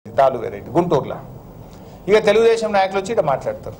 తాలు వెరైటీ గుంటూరులో ఇక తెలుగుదేశం నాయకులు వచ్చి ఇక్కడ మాట్లాడతారు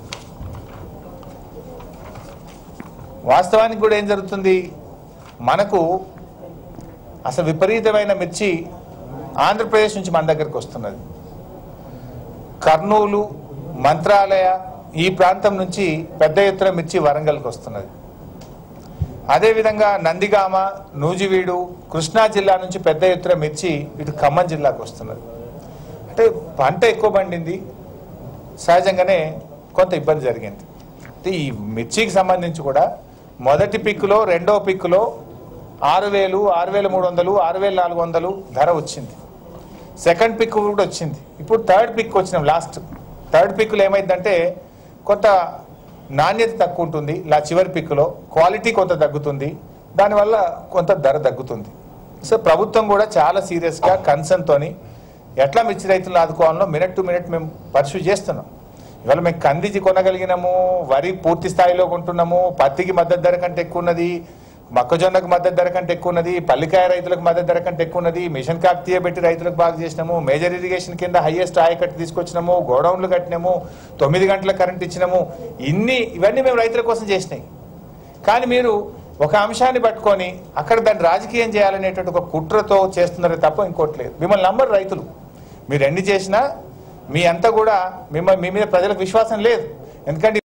వాస్తవానికి కూడా ఏం జరుగుతుంది మనకు అసలు విపరీతమైన మిర్చి ఆంధ్రప్రదేశ్ నుంచి మన దగ్గరికి వస్తున్నది కర్నూలు మంత్రాలయ ఈ ప్రాంతం నుంచి పెద్ద ఎత్తున మిర్చి వరంగల్కి వస్తున్నది అదేవిధంగా నందిగామ నూజివీడు కృష్ణా జిల్లా నుంచి పెద్ద ఎత్తున మిర్చి ఇటు ఖమ్మం జిల్లాకు వస్తున్నది అంటే పంట ఎక్కువ పండింది సహజంగానే కొంత ఇబ్బంది జరిగింది అయితే ఈ మిర్చికి సంబంధించి కూడా మొదటి పిక్కులో రెండో పిక్కులో ఆరు వేలు ఆరు వేల మూడు వందలు ఆరు వేల నాలుగు వందలు ధర వచ్చింది సెకండ్ పిక్ కూడా వచ్చింది ఇప్పుడు థర్డ్ పిక్ వచ్చినాం లాస్ట్ థర్డ్ పిక్లో ఏమైందంటే కొంత నాణ్యత తక్కువ ఉంటుంది లా చివరి పిక్లో క్వాలిటీ కొంత తగ్గుతుంది దానివల్ల కొంత ధర తగ్గుతుంది సో ప్రభుత్వం కూడా చాలా సీరియస్గా కన్సర్న్తోని ఎట్లా మిర్చి రైతులను ఆదుకోవాలో మినిట్ టు మినిట్ మేము పర్సూ చేస్తున్నాం ఇవాళ మేము కందికి కొనగలిగినాము వరి పూర్తి స్థాయిలో కొంటున్నాము పత్తికి మద్దతు ధర కంటే ఎక్కువ ఉన్నది మొక్కజొన్నకు మద్దతు ధర కంటే ఎక్కువ ఉన్నది పల్లికాయ రైతులకు మద్దతు ధర కంటే ఎక్కువ ఉన్నది మిషన్ కాకతీయ పెట్టి రైతులకు బాగా చేసినాము మేజర్ ఇరిగేషన్ కింద హైయెస్ట్ ఆయకట్టు తీసుకొచ్చినాము గోడౌన్లు కట్టినాము తొమ్మిది గంటల కరెంట్ ఇచ్చినాము ఇన్ని ఇవన్నీ మేము రైతుల కోసం చేసినాయి కానీ మీరు ఒక అంశాన్ని పట్టుకొని అక్కడ దాన్ని రాజకీయం చేయాలనేటువంటి ఒక కుట్రతో చేస్తున్నారే తప్ప ఇంకోటి లేదు మిమ్మల్ని నమ్మరు రైతులు మీరు ఎన్ని చేసినా మీ అంతా కూడా మిమ్మల్ని మీ మీద ప్రజలకు విశ్వాసం లేదు ఎందుకంటే